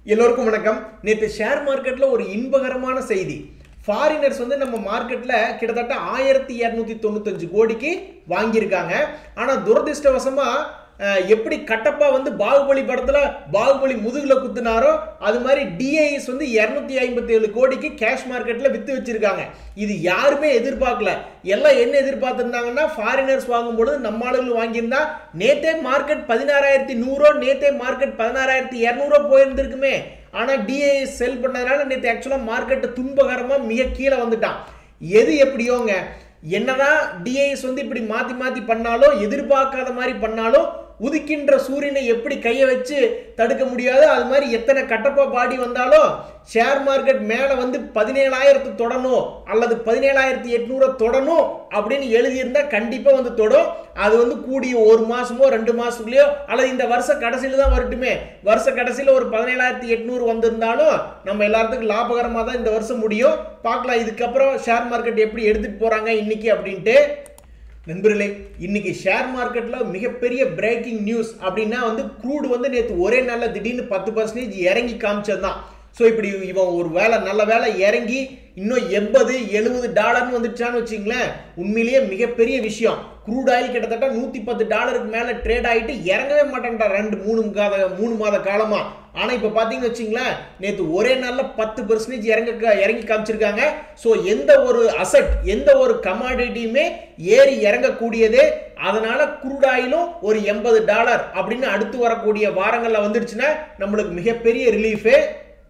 எல்லோருக்கும் வணக்கம் நேற்று ஷேர் மார்க்கெட்டில் ஒரு இன்பகரமான செய்தி ஃபாரினர்ஸ் வந்து நம்ம மார்க்கெட்டில் கிட்டத்தட்ட ஆயிரத்தி இரநூத்தி தொண்ணூத்தஞ்சு கோடிக்கு வாங்கியிருக்காங்க ஆனால் துரதிருஷ்டவசமாக அஹ், எப்படி கட்டப்பா வந்து பாகுபலி படத்தில் பாகுபலி முதுகில் குத்துனாரோ அது மாதிரி டிஐஎஸ் வந்து இரநூத்தி ஐம்பத்தி ஏழு கோடிக்கு கேஷ் மார்க்கெட்டில் விற்று வச்சிருக்காங்க இது யாருமே எதிர்பார்க்கல எல்லாம் என்ன எதிர்பார்த்துருந்தாங்கன்னா ஃபாரினர்ஸ் வாங்கும்பொழுது நம்ம ஆளுகள் வாங்கியிருந்தா நேத்தே மார்க்கெட் பதினாறாயிரத்தி நூறோ நேத்தே மார்க்கெட் பதினாறாயிரத்தி இரநூறோ போயிருந்திருக்குமே ஆனால் டிஐஎஸ் செல் பண்ணதுனால நேற்று ஆக்சுவலாக மார்க்கெட்டு துன்பகரமாக மிக கீழே வந்துட்டான் எது எப்படியோங்க என்னதான் டிஐஎஸ் வந்து இப்படி மாற்றி மாற்றி பண்ணாலும் எதிர்பார்க்காத மாதிரி பண்ணாலும் உதிக்கின்ற சூரியனை எப்படி கையை வச்சு தடுக்க முடியாதோ அது மாதிரி எத்தனை கட்டப்பா பாடி வந்தாலும் ஷேர் மார்க்கெட் மேலே வந்து பதினேழாயிரத்து தொடணும் அல்லது பதினேழாயிரத்தி எட்நூறு தொடணும் அப்படின்னு எழுதியிருந்தா கண்டிப்பாக வந்து தொடும் அது வந்து கூடிய ஒரு மாசமோ ரெண்டு மாசத்துக்குள்ளேயோ அல்லது இந்த வருஷ கடைசியில் தான் வரட்டுமே வருஷ கடைசியில் ஒரு பதினேழாயிரத்தி எட்நூறு வந்திருந்தாலும் நம்ம எல்லாத்துக்கும் லாபகரமாக தான் இந்த வருஷம் முடியும் பார்க்கலாம் இதுக்கப்புறம் ஷேர் மார்க்கெட் எப்படி எடுத்துகிட்டு போகிறாங்க இன்னைக்கு அப்படின்ட்டு நண்பர்களே இன்னைக்கு ஷேர் மார்க்கெட்ல மிகப்பெரிய பிரேக்கிங் நியூஸ் அப்படின்னா வந்து க்ரூடு வந்து நேற்று ஒரே நாளில் திடீர்னு பத்து பர்சன்டேஜ் இறங்கி காமிச்சது தான் ஸோ இப்படி இவன் ஒரு வேலை நல்ல வேலை இறங்கி இன்னும் எண்பது எழுபது டாலர்னு வந்துடுச்சான்னு வச்சுங்களேன் உண்மையிலேயே மிகப்பெரிய விஷயம் க்ரூட் ஆயில் கிட்டத்தட்ட நூற்றி பத்து டாலருக்கு மேலே ட்ரேட் ஆகிட்டு இறங்கவே மாட்டேன்டா ரெண்டு மூணு மாத மூணு மாத காலமாக ஆனால் இப்போ பார்த்தீங்கன்னு வச்சுங்களேன் நேற்று ஒரே நாளில் பத்து பெர்சன்டேஜ் இறங்க இறங்கி காமிச்சிருக்காங்க ஸோ எந்த ஒரு அசட் எந்த ஒரு கமாடிட்டியுமே ஏறி இறங்கக்கூடியது அதனால குரூட் ஆயிலும் ஒரு எண்பது டாலர் அப்படின்னு அடுத்து வரக்கூடிய வாரங்களில் வந்துடுச்சுன்னா நம்மளுக்கு மிகப்பெரிய ரிலீஃபு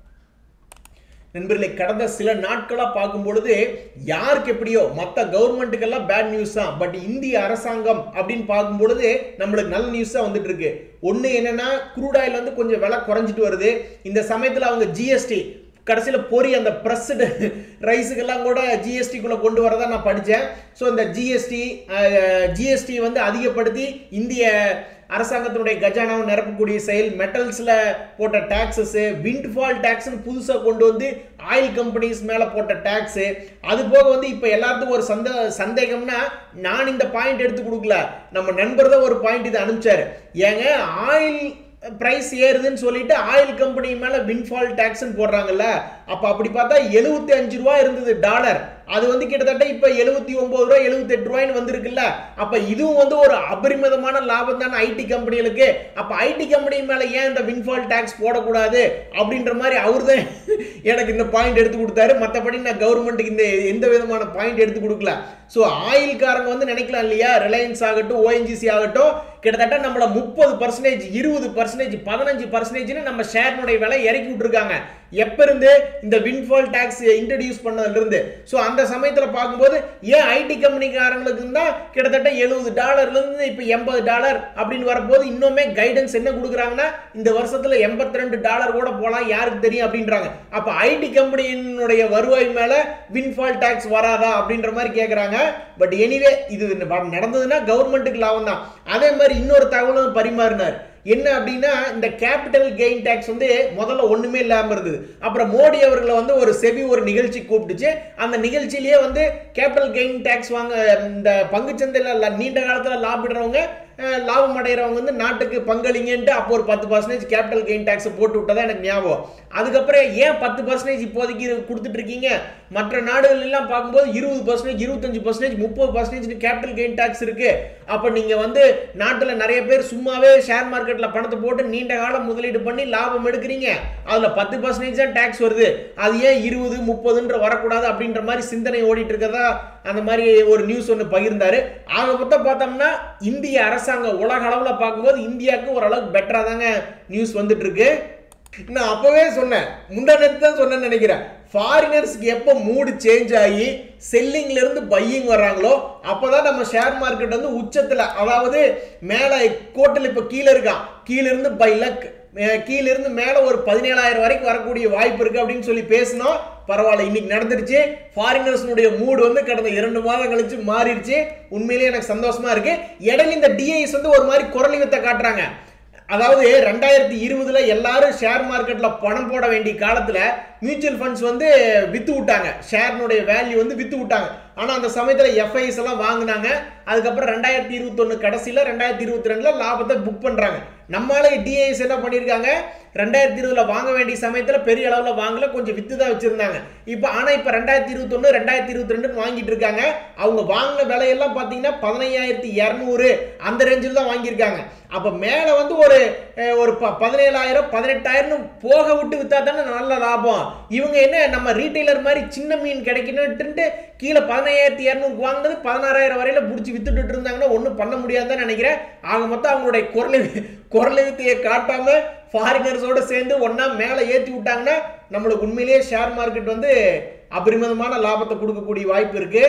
நண்பர்களை கடந்த சில நாட்களாக பார்க்கும் பொழுது யாருக்கு எப்படியோ மற்ற கவர்மெண்ட்டுக்கெல்லாம் பேட் நியூஸ் தான் பட் இந்திய அரசாங்கம் அப்படின்னு பார்க்கும் பொழுது நம்மளுக்கு நல்ல நியூஸ் தான் வந்துட்டு இருக்கு ஒன்று என்னன்னா குரூட் ஆயில் வந்து கொஞ்சம் விலை குறைஞ்சிட்டு வருது இந்த சமயத்தில் அவங்க ஜிஎஸ்டி கடைசியில் பொறி அந்த ப்ரெஸ்டு ரைஸுக்கெல்லாம் கூட ஜிஎஸ்டிக்குள்ளே கொண்டு வரதா நான் படித்தேன் ஸோ இந்த ஜிஎஸ்டி ஜிஎஸ்டி வந்து அதிகப்படுத்தி இந்திய அரசாங்கத்தினுடைய கஜானாவை நிரப்பக்கூடிய செயல் மெட்டல்ஸில் போட்ட டேக்ஸஸு விண்ட்ஃபால் டேக்ஸ்னு புதுசாக கொண்டு வந்து ஆயில் கம்பெனிஸ் மேலே போட்ட டேக்ஸு அது போக வந்து இப்போ எல்லாத்துக்கும் ஒரு சந்த சந்தேகம்னா நான் இந்த பாயிண்ட் எடுத்து கொடுக்கல நம்ம நண்பர் தான் ஒரு பாயிண்ட் இதை அனுப்பிச்சாரு ஏங்க ஆயில் பிரைஸ் ஏறுதுன்னு சொல்லிட்டு ஆயில் கம்பெனி மேலே வின்ஃபால் டேக்ஸ்னு போடுறாங்கல்ல அப்போ அப்படி பார்த்தா எழுபத்தி அஞ்சு ரூபா இருந்தது டாலர் அது வந்து கிட்டத்தட்ட இப்போ எழுபத்தி ஒன்பது ரூபா எழுபத்தெட்டு ரூபாய்னு வந்திருக்குல்ல அப்போ இதுவும் வந்து ஒரு அபரிமிதமான லாபம் தானே ஐடி கம்பெனிகளுக்கு அப்போ ஐடி கம்பெனி மேலே ஏன் இந்த வின்ஃபால் டேக்ஸ் போடக்கூடாது அப்படின்ற மாதிரி அவர் தான் எனக்கு இந்த பாயிண்ட் எடுத்து கொடுத்தாரு மற்றபடி நான் கவர்மெண்ட்டுக்கு இந்த எந்த விதமான பாயிண்ட் எடுத்து கொடுக்கல ஸோ ஆயில்காரங்க வந்து நினைக்கலாம் இல்லையா ரிலையன்ஸ் ஆகட்டும் ஓஎன்ஜிசி ஆகட்டும் கிட்டத்தட்ட நம்மள முப்பது பர்சன்டேஜ் இருபது பர்சன்டேஜ் பதினஞ்சு பர்சன்டேஜ்னு நம்ம ஷேர்னுடைய விலை இறக்கி விட்டுருக்காங்க எப்ப இருந்து இந்த வின்ஃபால் டாக்ஸ் இன்ட்ரடியூஸ் பண்ணதுல இருந்து ஸோ அந்த சமயத்தில் பார்க்கும்போது ஏன் ஐடி கம்பெனிக்காரங்களுக்கு தான் கிட்டத்தட்ட எழுபது டாலர்ல இருந்து இப்போ எண்பது டாலர் அப்படின்னு வரும்போது இன்னுமே கைடன்ஸ் என்ன கொடுக்குறாங்கன்னா இந்த வருஷத்துல எண்பத்தி ரெண்டு டாலர் கூட போகலாம் யாருக்கு தெரியும் அப்படின்றாங்க அப்போ ஐடி கம்பெனியினுடைய வருவாய் மேல வின்ஃபால் டாக்ஸ் வராதா அப்படின்ற மாதிரி கேட்குறாங்க பட் எனிவே இது நடந்ததுன்னா கவர்மெண்ட்டுக்கு லாபம் தான் அதே மாதிரி இன்னொரு தகவலும் பரிமாறினார் என்ன அப்படின்னா இந்த கேபிட்டல் கெயின் டேக்ஸ் வந்து முதல்ல ஒண்ணுமே இல்லாம இருந்தது அப்புறம் மோடி அவர்களை வந்து ஒரு செபி ஒரு நிகழ்ச்சி கூப்பிட்டுச்சு அந்த நிகழ்ச்சியிலேயே வந்து கேபிட்டல் கெயின் டேக்ஸ் வாங்க இந்த பங்குச்சந்தையில் நீண்ட காலத்தில் லாபிடுறவங்க அஹ், லாபம் அடைகிறவங்க வந்து நாட்டுக்கு பங்களிங்கன்ட்டு அப்போ ஒரு பத்து பர்சன்டேஜ் கேபிட்டல் கெயின் டேக்ஸ் போட்டு விட்டதா எனக்கு ஞாபகம் அதுக்கப்புறம் ஏன் பத்து பர்சன்டேஜ் இப்போதைக்கு இது கொடுத்துட்டு இருக்கீங்க மற்ற நாடுகள் எல்லாம் பார்க்கும்போது இருபது பர்சன்டேஜ் இருபத்தஞ்சு பர்சன்டேஜ் முப்பது பர்சன்டேஜ் கேபிட்டல் கெயின் டேக்ஸ் இருக்கு அப்போ நீங்க வந்து நாட்டில் நிறைய பேர் சும்மாவே ஷேர் மார்க்கெட்டில் பணத்தை போட்டு நீண்ட காலம் முதலீடு பண்ணி லாபம் எடுக்கிறீங்க அதில் பத்து பர்சன்டேஜ் தான் டேக்ஸ் வருது அது ஏன் இருபது முப்பதுன்ற வரக்கூடாது அப்படின்ற மாதிரி சிந்தனை ஓடிட்டு இருக்கதா அந்த மாதிரி ஒரு நியூஸ் ஒன்று பகிர்ந்தாரு ஆக மொத்தம் பார்த்தோம்னா இந்திய அரசாங்கம் உலக அளவில் பார்க்கும்போது இந்தியாவுக்கு ஓரளவுக்கு பெட்டராக தாங்க நியூஸ் வந்துட்டு இருக்கு நான் அப்பவே சொன்னேன் முந்தானத்து தான் சொன்னேன்னு நினைக்கிறேன் ஃபாரினர்ஸ்க்கு எப்போ மூடு சேஞ்ச் ஆகி செல்லிங்ல இருந்து பையிங் வர்றாங்களோ அப்பதான் நம்ம ஷேர் மார்க்கெட் வந்து உச்சத்துல அதாவது மேலே கோட்டில் இப்போ கீழே இருக்கான் கீழே இருந்து பை லக் கீழே இருந்து மேலே ஒரு பதினேழாயிரம் வரைக்கும் வரக்கூடிய வாய்ப்பு இருக்கு அப்படின்னு சொல்லி பேசினோம் பரவாயில்ல இன்னைக்கு நடந்துருச்சு ஃபாரினர்ஸ்னுடைய மூடு வந்து கடந்த இரண்டு மாதம் கழிச்சு மாறிடுச்சு உண்மையிலேயே எனக்கு சந்தோஷமா இருக்கு இடையில இந்த டிஐஸ் வந்து ஒரு மாதிரி குரலி வித்த காட்டுறாங்க அதாவது ரெண்டாயிரத்தி இருபதுல எல்லாரும் ஷேர் மார்க்கெட்ல பணம் போட வேண்டிய காலத்துல மியூச்சுவல் ஃபண்ட்ஸ் வந்து வித்து விட்டாங்க ஷேர்னுடைய வேல்யூ வந்து வித்து விட்டாங்க ஆனா அந்த சமயத்துல எஃப்ஐஸ் எல்லாம் வாங்கினாங்க அதுக்கப்புறம் ரெண்டாயிரத்தி இருபத்தொன்னு கடைசியில ரெண்டாயிரத்தி இருபத்தி ரெண்டுல லாபத்தை புக் பண்றாங்க நம்மளால டிஐஎஸ் என்ன பண்ணியிருக்காங்க ரெண்டாயிரத்தி இருபதுல வாங்க வேண்டிய சமயத்துல பெரிய அளவுல வாங்கல கொஞ்சம் வித்து தான் வச்சிருந்தாங்க இப்போ ஆனா இப்போ ரெண்டாயிரத்தி இருபத்தொன்னு ரெண்டாயிரத்தி இருபத்தி ரெண்டுன்னு வாங்கிட்டு இருக்காங்க அவங்க வாங்கின விலையெல்லாம் பார்த்தீங்கன்னா பதினையாயிரத்தி இரநூறு அந்த ரேஞ்சில் தான் வாங்கியிருக்காங்க அப்போ மேலே வந்து ஒரு அஹ், ஒரு ப பதினேழாயிரம் பதினெட்டாயிரம் போக விட்டு வித்தா தானே நல்ல லாபம் இவங்க என்ன நம்ம ரீட்டைலர் மாதிரி சின்ன மீன் கிடைக்கணுன்ட்டு கீழே பதினாயிரத்தி இரநூறுக்கு வாங்கினது பதினாறாயிரம் வரையில பிடிச்சி வித்துட்டு இருந்தாங்கன்னா ஒன்றும் பண்ண முடியாதுன்னு நினைக்கிறேன் ஆக மொத்தம் அவங்களுடைய குரலை குரலை வித்தையை காட்டாம ஃபாரினர்ஸோட சேர்ந்து ஒண்ணா மேலே ஏற்றி விட்டாங்கன்னா நம்மளுக்கு உண்மையிலேயே ஷேர் மார்க்கெட் வந்து அபரிமிதமான லாபத்தை கொடுக்கக்கூடிய வாய்ப்பு இருக்கு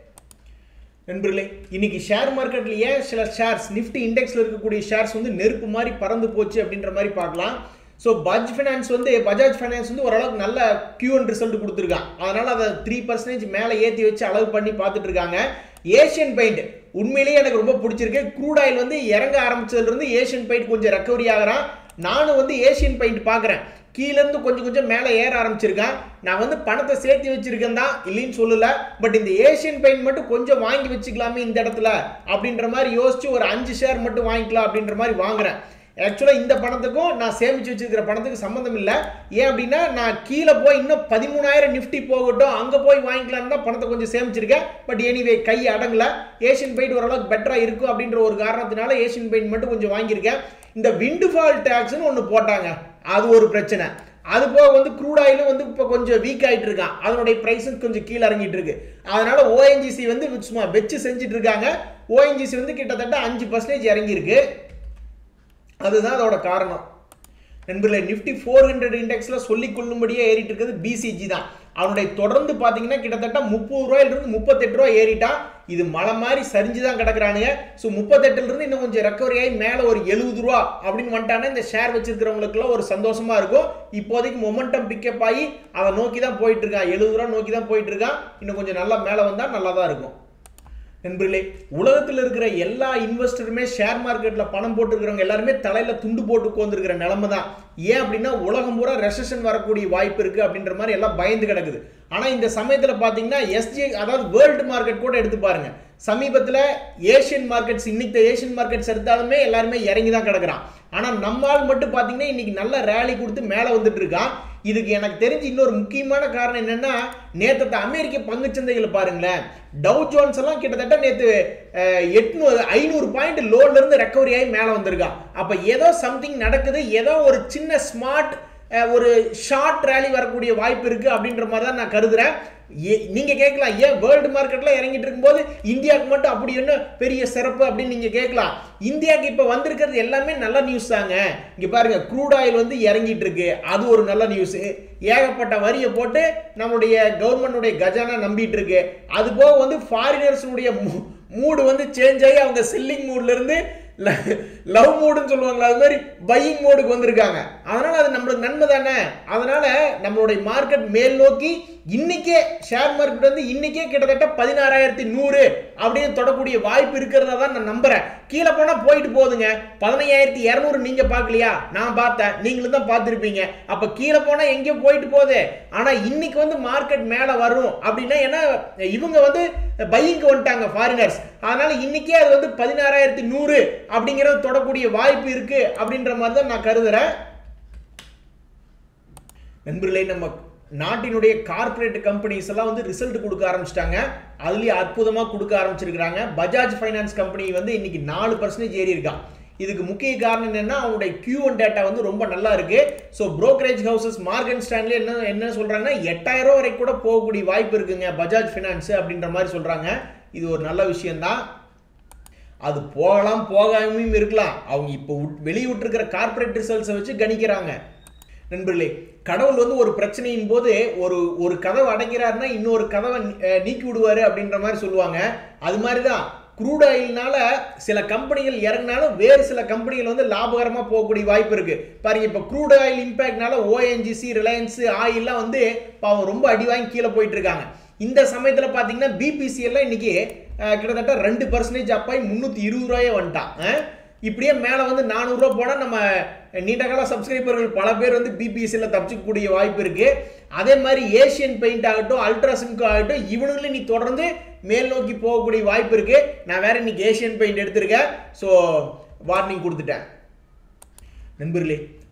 நண்பர்களே இன்னைக்கு ஷேர் மார்க்கெட்ல ஏன் சில ஷேர்ஸ் நிஃப்டி இண்டெக்ஸ்ல இருக்கக்கூடிய ஷேர்ஸ் வந்து நெருப்பு மாதிரி பறந்து போச்சு அப்படின்ற மாதிரி பார்க்கலாம் ஸோ பஜ் ஃபைனான்ஸ் வந்து பஜாஜ் ஃபைனான்ஸ் வந்து ஓரளவுக்கு நல்ல கியூஎன் ரிசல்ட் கொடுத்துருக்கான் அதனால அதை த்ரீ பர்சன்டேஜ் மேலே ஏற்றி வச்சு அளவு பண்ணி பார்த்துட்டு இருக்காங்க ஏஷியன் பெயிண்ட் உண்மையிலேயே எனக்கு ரொம்ப பிடிச்சிருக்கு க்ரூட் ஆயில் வந்து இறங்க ஆரம்பிச்சதுலேருந்து ஏஷியன் பெயிண்ட் கொஞ்சம் ரெக்கவரி ஆகிறான் நானும் வந்து ஏஷியன் பெயிண்ட் பார்க்குறேன் கீழேருந்து கொஞ்சம் கொஞ்சம் மேலே ஏற ஆரம்பிச்சிருக்கேன் நான் வந்து பணத்தை சேர்த்து வச்சிருக்கேன் தான் இல்லைன்னு சொல்லல பட் இந்த ஏஷியன் பெயிண்ட் மட்டும் கொஞ்சம் வாங்கி வச்சுக்கலாமே இந்த இடத்துல அப்படின்ற மாதிரி யோசிச்சு ஒரு அஞ்சு ஷேர் மட்டும் வாங்கிக்கலாம் அப்படின்ற மாதிரி வாங்குறேன் ஆக்சுவலாக இந்த பணத்துக்கும் நான் சேமிச்சு வச்சிருக்கிற பணத்துக்கு சம்மந்தம் இல்லை ஏன் அப்படின்னா நான் கீழே போய் இன்னும் பதிமூணாயிரம் நிஃப்டி போகட்டும் அங்கே போய் வாங்கிக்கலாம்னு தான் பணத்தை கொஞ்சம் சேமிச்சிருக்கேன் பட் எனிவே கை அடங்கல ஏஷியன் பெயிண்ட் ஓரளவுக்கு பெட்டராக இருக்கும் அப்படின்ற ஒரு காரணத்தினால ஏஷியன் பெயிண்ட் மட்டும் கொஞ்சம் வாங்கியிருக்கேன் இந்த விண்டுஃபால் டேக்ஸ்னு ஒன்று போட்டாங்க அது ஒரு பிரச்சனை அது போக வந்து க்ரூட் ஆயிலும் வந்து இப்போ கொஞ்சம் வீக் ஆயிட்டு இருக்கான் அதனுடைய ப்ரைஸும் கொஞ்சம் கீழே இறங்கிட்டு இருக்கு அதனால ஓஎன்ஜிசி வந்து சும்மா வச்சு செஞ்சுட்டு இருக்காங்க ஓஎன்ஜிசி வந்து கிட்டத்தட்ட அஞ்சு பர்சன்டேஜ் இறங்கியிருக்கு அதுதான் அதோட காரணம் நண்பர்களே நிஃப்டி ஃபோர் ஹண்ட்ரட் இண்டெக்ஸில் சொல்லிக் கொள்ளும்படியே ஏறிட்டு இருக்கிறது பிசிஜி தான் அவனுடைய தொடர்ந்து பார்த்தீங்கன்னா கிட்டத்தட்ட முப்பது ரூபாயிலிருந்து முப்பத்தெட்டு ரூபா ஏறிட்டான் இது மலை மாதிரி சரிஞ்சு தான் கிடக்குறானுங்க ஸோ முப்பத்தெட்டுலேருந்து இன்னும் கொஞ்சம் ரெக்கவரி ஆகி மேலே ஒரு எழுபது ரூபா அப்படின்னு வந்துட்டானே இந்த ஷேர் வச்சிருக்கிறவங்களுக்குலாம் ஒரு சந்தோஷமா இருக்கும் இப்போதைக்கு மொமெண்டம் பிக்கப் ஆகி அதை நோக்கி தான் போயிட்டு இருக்கான் எழுபது ரூபா நோக்கி தான் போயிட்டு இருக்கான் இன்னும் கொஞ்சம் நல்லா மேலே வந்தால் நல்லா தான் இருக்கும் நண்பர்களே உலகத்தில் இருக்கிற எல்லா இன்வெஸ்டருமே ஷேர் மார்க்கெட்டில் பணம் போட்டுருக்கிறவங்க எல்லாருமே தலையில் துண்டு போட்டு உட்காந்துருக்கிற நிலைமை தான் ஏன் அப்படின்னா உலகம் பூரா ரெசஷன் வரக்கூடிய வாய்ப்பு இருக்குது அப்படின்ற மாதிரி எல்லாம் பயந்து கிடக்குது ஆனால் இந்த சமயத்தில் பார்த்தீங்கன்னா எஸ்ஜி அதாவது வேர்ல்டு மார்க்கெட் கூட எடுத்து பாருங்க சமீபத்தில் ஏஷியன் மார்க்கெட்ஸ் இன்னைக்கு ஏஷியன் மார்க்கெட்ஸ் எடுத்தாலுமே எல்லாருமே இறங்கி தான் கிடக்குறான் ஆனால் நம்மால் மட்டும் பார்த்தீங்கன்னா இன்னைக்கு நல்ல ரேலி கொடுத்து மேலே வந்துட்டு இருக்கான் இதுக்கு எனக்கு தெரிஞ்சு இன்னொரு முக்கியமான காரணம் என்னன்னா நேற்று அமெரிக்க பங்குச்சந்தைகளை பாருங்களேன் டவு ஜோன்ஸ் எல்லாம் கிட்டத்தட்ட நேற்று எட்நூறு ஐநூறு பாயிண்ட் லோன்ல இருந்து ரெக்கவரி ஆகி மேலே வந்திருக்கான் அப்போ ஏதோ சம்திங் நடக்குது ஏதோ ஒரு சின்ன ஸ்மார்ட் ஒரு ஷார்ட் ரேலி வரக்கூடிய வாய்ப்பு இருக்கு அப்படின்ற மாதிரி தான் நான் கருதுறேன் ஏ- நீங்க கேட்கலாம் ஏன் வேர்ல்டு மார்க்கெட்ல இறங்கிட்டு இருக்கும்போது இந்தியாவுக்கு மட்டும் அப்படி என்ன பெரிய சிறப்பு அப்படின்னு நீங்க கேட்கலாம் இந்தியாவுக்கு இப்ப வந்திருக்கிறது எல்லாமே நல்ல நியூஸ் தாங்க இங்க பாருங்க க்ரூட் ஆயில் வந்து இறங்கிட்டு இருக்கு அது ஒரு நல்ல நியூஸ் ஏகப்பட்ட வரியை போட்டு நம்முடைய கவர்மெண்டுடைய கஜானா நம்பிட்டு இருக்கு அது போக வந்து ஃபாரினர்ஸுடைய மூடு வந்து சேஞ்ச் ஆகி அவங்க செல்லிங் மூட்ல இருந்து லவ் மூடுன்னு சொல்லுவாங்களா அது மாதிரி பையிங் மோடுக்கு வந்திருக்காங்க அதனால அது நம்மளுக்கு நன்மை தானே அதனால நம்மளுடைய மார்க்கெட் மேல் நோக்கி இன்னைக்கே ஷேர் மார்க்கெட் வந்து இன்னைக்கே கிட்டத்தட்ட பதினாறாயிரத்தி நூறு அப்படின்னு தொடக்கூடிய வாய்ப்பு இருக்கிறதா தான் நான் நம்புறேன் கீழே போனா போயிட்டு போகுதுங்க பதினையாயிரத்தி இரநூறு நீங்க பார்க்கலையா நான் பார்த்தேன் நீங்களும் தான் பார்த்துருப்பீங்க அப்ப கீழே போனா எங்கேயோ போயிட்டு போகுது ஆனா இன்னைக்கு வந்து மார்க்கெட் மேல வரும் அப்படின்னா ஏன்னா இவங்க வந்து பையிங்க்கு வந்துட்டாங்க ஃபாரினர்ஸ் அதனால இன்னைக்கே அது வந்து பதினாறாயிரத்தி நூறு அப்படிங்கிறது தொடக்கூடிய வாய்ப்பு இருக்கு அப்படின்ற மாதிரி தான் நான் கருதுறேன் நண்பர்களே நம்ம நாட்டினுடைய கார்ப்பரேட் கம்பெனிஸ் எல்லாம் வந்து ரிசல்ட் கொடுக்க ஆரம்பிச்சிட்டாங்க அதுலயே அற்புதமா கொடுக்க ஆரம்பிச்சிருக்காங்க பஜாஜ் ஃபைனான்ஸ் கம்பெனி வந்து இன்னைக்கு நாலு பர்சன்டேஜ் ஏறி இருக்கான் இதுக்கு முக்கிய காரணம் என்னன்னா அவங்களுடைய கியூ ஒன் டேட்டா வந்து ரொம்ப நல்லா இருக்கு so brokerage houses Morgan Stanley என்ன என்ன சொல்றாங்கன்னா எட்டாயிரம் ரூபா வரைக்கும் கூட போகக்கூடிய வாய்ப்பு இருக்குங்க பஜாஜ் ஃபைனான்ஸ் அப்படின்ற மாதிரி சொல்றாங்க இது ஒரு நல்ல விஷயம்தான் அது போகலாம் போகாமையும் இருக்கலாம் அவங்க இப்போ உட்- வெளியிட்டிருக்கிற கார்ப்பரேட் ரிசல்ட்ஸை வச்சு கணிக்கிறாங்க நண்பர்களே கடவுள் வந்து ஒரு பிரச்சனையின் போது ஒரு ஒரு கதவை அடைக்கிறாருன்னா இன்னொரு கதவை நீ- அஹ் நீக்கி விடுவாரு அப்படின்ற மாதிரி சொல்லுவாங்க அது மாதிரி தான் க்ரூட் ஆயில்னால சில கம்பெனிகள் இறங்கினாலும் வேறு சில கம்பெனிகள் வந்து லாபகரமா போகக்கூடிய வாய்ப்பு இருக்கு பாருங்க இப்போ க்ரூட் ஆயில் இம்பாக்ட்னால ஓஎன்ஜிசி ரிலையன்ஸ் ஆயில்லாம் வந்து பாவம் ரொம்ப அடி வாங்கி கீழே போயிட்டு இருக்காங்க இந்த சமயத்தில் பார்த்தீங்கன்னா பிபிசி எல்லாம் இன்னைக்கு அஹ், கிட்டத்தட்ட ரெண்டு பர்சன்டேஜ் அப்பாய் முந்நூற்றி இருபது ரூபாயே வந்துட்டான் அஹ். இப்படியே மேலே வந்து நானூறுரூவா போனால் நம்ம நீண்ட கால சப்ஸ்கிரைபர்கள் பல பேர் வந்து பிபிஎஸ்சியில் தப்பிச்சிக்கக்கூடிய வாய்ப்பு இருக்கு அதே மாதிரி ஏஷியன் பெயிண்ட் ஆகட்டும் அல்ட்ராசிம்கோ ஆகட்டும் இவனுங்களும் நீ தொடர்ந்து மேல் நோக்கி போகக்கூடிய வாய்ப்பு இருக்கு நான் வேற இன்னைக்கு ஏஷியன் பெயிண்ட் எடுத்திருக்கேன் ஸோ வார்னிங் கொடுத்துட்டேன் நண்பர்களே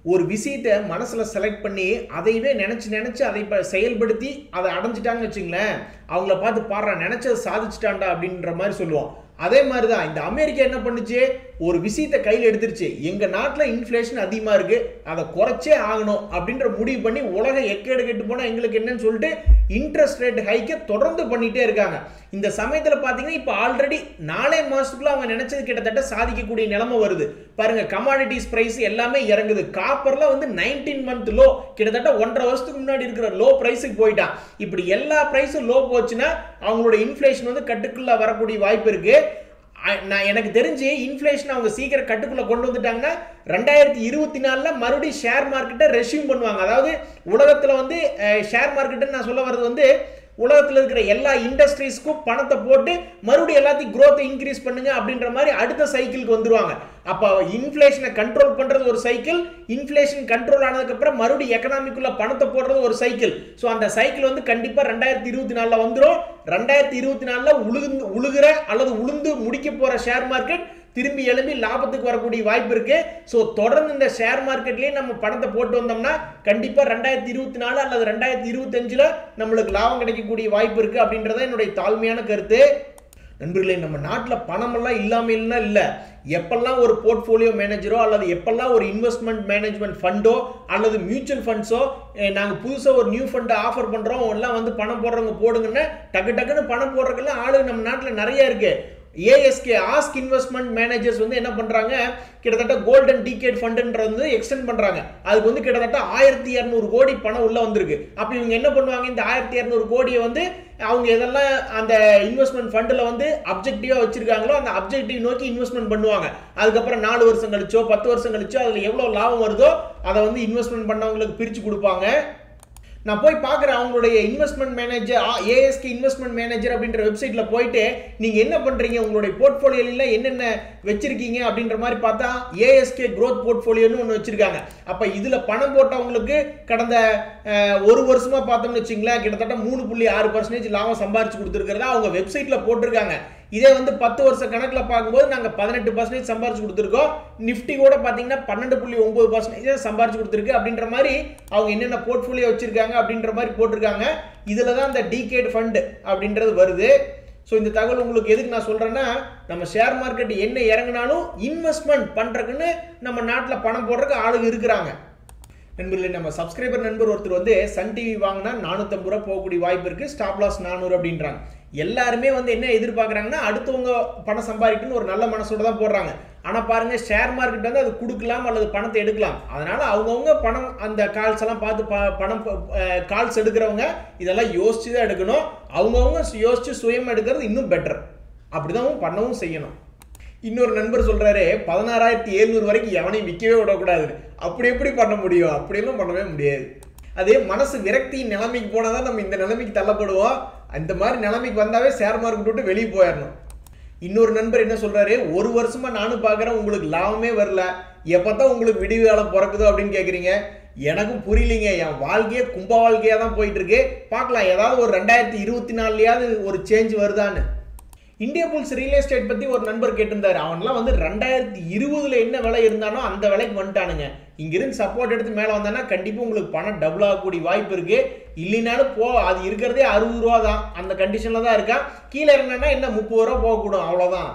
ஒரு விஷயத்தை மனசுல செலக்ட் பண்ணி அதையவே நினைச்சு நினைச்சு அதை ப- செயல்படுத்தி அதை அடைஞ்சிட்டாங்கன்னு வச்சுங்களேன் அவங்கள பார்த்து பாடுறா நினைச்சதை சாதிச்சிட்டான்டா அப்படின்ற மாதிரி சொல்லுவோம் அதே மாதிரி தான் இந்த அமெரிக்கா என்ன பண்ணுச்சு ஒரு விஷயத்தை கையில் எடுத்துருச்சு எங்க நாட்டில் இன்ஃப்ளேஷன் அதிகமா இருக்கு அதை குறைச்சே ஆகணும் அப்படின்ற முடிவு பண்ணி உலகம் எக்கேடு கெட்டு போனா எங்களுக்கு என்னன்னு சொல்லிட்டு இன்ட்ரெஸ்ட் ரேட் ஹைக்கை தொடர்ந்து பண்ணிட்டே இருக்காங்க இந்த சமயத்தில் பார்த்தீங்கன்னா இப்போ ஆல்ரெடி நாலே மாசத்துக்குள்ள அவங்க நினைச்சது கிட்டத்தட்ட சாதிக்கக்கூடிய நிலைமை வருது பாருங்க கமாடிட்டிஸ் பிரைஸ் எல்லாமே இறங்குது காப்பர்ல வந்து நைன்டீன் மந்த் லோ கிட்டத்தட்ட ஒன்றரை வருஷத்துக்கு முன்னாடி இருக்கிற லோ பிரைஸுக்கு போயிட்டான் இப்படி எல்லா பிரைஸும் லோ போச்சுன்னா அவங்களோட இன்ஃப்ளேஷன் வந்து கட்டுக்குள்ள வரக்கூடிய வாய்ப்பு இருக்கு அ- நான் எனக்கு தெரிஞ்சு இன்ஃப்ளேஷன் அவங்க சீக்கிரம் கட்டுக்குள்ள கொண்டு வந்துட்டாங்கன்னா ரெண்டாயிரத்தி இருபத்தி நாலுல மறுபடியும் ஷேர் மார்க்கெட்டை ரெஷ்யூம் பண்ணுவாங்க அதாவது உலகத்துல வந்து ஷேர் மார்க்கெட்டுன்னு நான் சொல்ல வர்றது வந்து உலகத்தில் இருக்கிற எல்லா இண்டஸ்ட்ரீஸ்க்கும் பணத்தை போட்டு மறுபடியும் எல்லாத்தையும் growth இன்க்ரீஸ் பண்ணுங்க அப்படின்ற மாதிரி அடுத்த சைக்கிளுக்கு வந்துருவாங்க அப்போ இன்ஃப்ளேஷனை கண்ட்ரோல் பண்றது ஒரு சைக்கிள் இன்ஃப்ளேஷன் கண்ட்ரோல் ஆனதுக்கப்புறம் மறுபடியும் எக்கனாமிக்குள்ள பணத்தை போடுறது ஒரு சைக்கிள் ஸோ அந்த சைக்கிள் வந்து கண்டிப்பாக ரெண்டாயிரத்தி இருபத்தி நாலில் வந்துடும் ரெண்டாயிரத்தி இருபத்தி நாலில் உழுந்து உழுகிற அல்லது உளுந்து முடிக்க போகிற ஷேர் மார்க்கெட் திரும்பி எழும்பி லாபத்துக்கு வரக்கூடிய வாய்ப்பு இருக்கு ஸோ தொடர்ந்து இந்த ஷேர் மார்க்கெட்லயே நம்ம பணத்தை போட்டு வந்தோம்னா கண்டிப்பா ரெண்டாயிரத்தி இருபத்தி நாலு அல்லது ரெண்டாயிரத்தி இருபத்தஞ்சுல நம்மளுக்கு லாபம் கிடைக்கக்கூடிய வாய்ப்பு இருக்கு அப்படின்றத என்னுடைய தாழ்மையான கருத்து நண்பர்களே நம்ம நாட்டில் பணமெல்லாம் இல்லாமல் இல்லை இல்லை எப்பெல்லாம் ஒரு போர்ட்ஃபோலியோ மேனேஜரோ அல்லது எப்பெல்லாம் ஒரு இன்வெஸ்ட்மெண்ட் மேனேஜ்மெண்ட் ஃபண்டோ அல்லது மியூச்சுவல் ஃபண்ட்ஸோ நாங்கள் புதுசாக ஒரு நியூ ஃபண்டை ஆஃபர் பண்ணுறோம் எல்லாம் வந்து பணம் போடுறவங்க போடுங்கன்னு டக்கு டக்குன்னு பணம் போடுறதுக்கெல்லாம் ஆளு நம்ம நாட்டில் நிறைய இருக்கு ஏஎஸ்கே ஆஸ்க் இன்வெஸ்ட்மெண்ட் மேனேஜர்ஸ் வந்து என்ன பண்றாங்க கிட்டத்தட்ட கோல்டன் டிகேட் ஃபண்டுன்றது வந்து எக்ஸ்டெண்ட் பண்றாங்க அதுக்கு வந்து கிட்டத்தட்ட ஆயிரத்தி இரநூறு கோடி பணம் உள்ள வந்திருக்கு அப்போ இவங்க என்ன பண்ணுவாங்க இந்த ஆயிரத்தி இரநூறு கோடியை வந்து அவங்க எதெல்லாம் அந்த இன்வெஸ்ட்மெண்ட் ஃபண்டில் வந்து அப்ஜெக்டிவாக வச்சிருக்காங்களோ அந்த அப்ஜெக்டிவ் நோக்கி இன்வெஸ்ட்மெண்ட் பண்ணுவாங்க அதுக்கப்புறம் நாலு வருஷம் கழிச்சோ பத்து வருஷம் கழிச்சோ அதில் எவ்வளோ லாபம் வருதோ அதை வந்து இன்வெஸ்ட்மெண்ட் பண்ணவங்களுக்கு பிரித்து கொடுப்பாங்க நான் போய் பார்க்குறேன் அவங்களுடைய investment manager ASK investment manager அப்படின்ற வெப்சைட்டில் போயிட்டு நீங்கள் என்ன பண்ணுறீங்க உங்களுடைய போர்ட்ஃபோலியோல என்னென்ன வச்சிருக்கீங்க அப்படின்ற மாதிரி பார்த்தா ஏஎஸ்கே growth போர்ட்ஃபோலியோன்னு ஒன்று வச்சிருக்காங்க அப்போ இதில் பணம் போட்டவங்களுக்கு கடந்த அஹ், ஒரு வருஷமா பார்த்தோம்னு வச்சுங்களேன் கிட்டத்தட்ட மூணு புள்ளி ஆறு பர்சன்டேஜ் லாபம் சம்பாரிச்சு கொடுத்துருக்கிறதா அவங்க வெப்சைட்டில் போட்டிருக்காங்க இதே வந்து பத்து வருஷ கணக்கில் பார்க்கும்போது நாங்கள் பதினெட்டு பர்சன்டேஜ் சம்பாரிச்சு கொடுத்துருக்கோம் நிஃப்டி கூட பார்த்தீங்கன்னா பன்னெண்டு புள்ளி ஒன்பது பர்சன்டேஜ் சம்பாரிச்சு கொடுத்துருக்கு அப்படின்ற மாதிரி அவங்க என்னென்ன போர்ட்ஃபோலியோ வச்சிருக்காங்க அப்படின்ற மாதிரி போட்டிருக்காங்க இதில் தான் இந்த டிகேட் ஃபண்ட் அப்படின்றது வருது ஸோ இந்த தகவல் உங்களுக்கு எதுக்கு நான் சொல்கிறேன்னா நம்ம ஷேர் மார்க்கெட் என்ன இறங்குனாலும் இன்வெஸ்ட்மெண்ட் பண்ணுறதுக்குன்னு நம்ம நாட்டில் பணம் போடுறதுக்கு ஆளுங்க இருக்கிறாங்க நண்பர்களே நம்ம சப்ஸ்கிரைபர் நண்பர் ஒருத்தர் வந்து சன் டிவி வாங்கினா நானூற்றம்பது ரூபா போகக்கூடிய வாய்ப்பு இருக்குது ஸ்டாப் லாஸ் நானூறு அப்படின்றாங்க எல்லாருமே வந்து என்ன எதிர்பார்க்குறாங்கன்னா அடுத்தவங்க பணம் சம்பாதிக்கணும்னு ஒரு நல்ல மனசோட தான் போடுறாங்க ஆனால் பாருங்க ஷேர் மார்க்கெட் வந்து அது கொடுக்கலாம் அல்லது பணத்தை எடுக்கலாம் அதனால அவங்கவுங்க பணம் அந்த கால்ஸ் எல்லாம் பார்த்து ப- பணம் கால்ஸ் எடுக்கிறவங்க இதெல்லாம் யோசிச்சு தான் எடுக்கணும் அவங்கவுங்க யோசிச்சு சுயம் எடுக்கிறது இன்னும் பெட்டர் அப்படிதான் பண்ணவும் செய்யணும் இன்னொரு நண்பர் சொல்றாரு பதினாறாயிரத்தி எழுநூறு வரைக்கும் எவனையும் விற்கவே விடக்கூடாது அப்படி எப்படி பண்ண முடியும் அப்படியெல்லாம் பண்ணவே முடியாது அதே மனசு விரக்தியின் நிலைமைக்கு போனால் தான் நம்ம இந்த நிலைமைக்கு தள்ளப்படுவோம் அந்த மாதிரி நிலைமைக்கு வந்தாவே ஷேர் மார்க்கெட் விட்டு வெளியே போயிடணும் இன்னொரு நண்பர் என்ன சொல்றாரு ஒரு வருஷமா நானும் பார்க்குறேன் உங்களுக்கு லாபமே வரல எப்பதான் உங்களுக்கு விடிவு காலம் பிறக்குதோ அப்படின்னு கேட்குறீங்க எனக்கும் புரியலைங்க என் வாழ்க்கையே கும்ப வாழ்க்கையாக தான் போயிட்டு இருக்கு பார்க்கலாம் ஏதாவது ஒரு ரெண்டாயிரத்தி இருபத்தி நாலுலையாவது ஒரு சேஞ்ச் வருதான்னு இந்தியா புல்ஸ் ரியல் எஸ்டேட் பத்தி ஒரு நண்பர் கேட்டிருந்தாரு அவன்லாம் வந்து ரெண்டாயிரத்தி இருபதுல என்ன விலை இருந்தானோ அந்த விலைக்கு வந்துட்டானுங்க இங்கிருந்து சப்போர்ட் எடுத்து மேலே வந்தானா கண்டிப்பா உங்களுக்கு பணம் டபுள் ஆகக்கூடிய வாய்ப்பு இருக்கு இல்லைனாலும் போ அது இருக்கிறதே அறுபது ரூபா தான் அந்த கண்டிஷன்ல தான் இருக்கான் கீழே இறங்கினா என்ன முப்பது ரூபா போகக்கூடும் அவ்வளவுதான்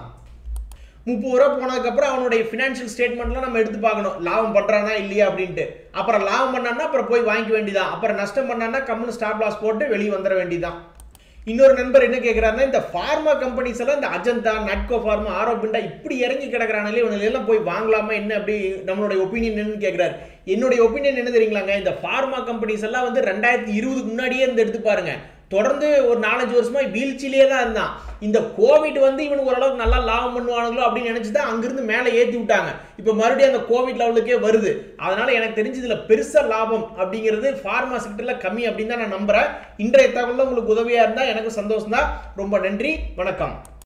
முப்பது ரூபா போனதுக்கப்புறம் அவனுடைய ஃபினான்ஷியல் ஸ்டேட்மெண்ட்லாம் நம்ம எடுத்து பார்க்கணும் லாபம் பண்ணுறானா இல்லையா அப்படின்ட்டு அப்புறம் லாபம் பண்ணான்னா அப்புறம் போய் வாங்கிக்க வேண்டியதான் அப்புறம் நஷ்டம் பண்ணான்னா கம்முன்னு ஸ்டாப் லாஸ் போட்டு வெளியே வந்துட வேண்டியதான் இன்னொரு நண்பர் என்ன கேட்குறாருன்னா இந்த ஃபார்மா கம்பெனிஸ் எல்லாம் இந்த அஜந்தா நட்கோ ஃபார்மா ஆரோபிண்டா இப்படி இறங்கி கிடக்குறானே இவனுங்க எல்லாம் போய் வாங்கலாமா என்ன அப்படி நம்மளுடைய ஒப்பீனியன் என்னன்னு கேட்குறாரு என்னுடைய ஒப்பீனியன் என்ன தெரியுங்களாங்க இந்த ஃபார்மா கம்பெனிஸ் எல்லாம் வந்து ரெண்டாயிரத்தி இருபதுக்கு முன்னாடியே இருந்து எடுத்து பாருங்க தொடர்ந்து ஒரு நாலஞ்சு வருஷமா வீழ்ச்சியிலே தான் இருந்தான் இந்த கோவிட் வந்து இவனுக்கு ஓரளவுக்கு நல்லா லாபம் பண்ணுவானுங்களோ அப்படின்னு நினைச்சு தான் அங்கிருந்து மேலே ஏற்றி விட்டாங்க இப்போ மறுபடியும் அந்த கோவிட் லெவலுக்கே வருது அதனால எனக்கு தெரிஞ்சு இதுல பெருசா லாபம் அப்படிங்கிறது ஃபார்மா செக்டர்ல கம்மி அப்படின்னு தான் நான் நம்புறேன் இன்றைய தகவல் உங்களுக்கு உதவியா இருந்தா எனக்கு சந்தோஷம் தான் ரொம்ப நன்றி வணக்கம்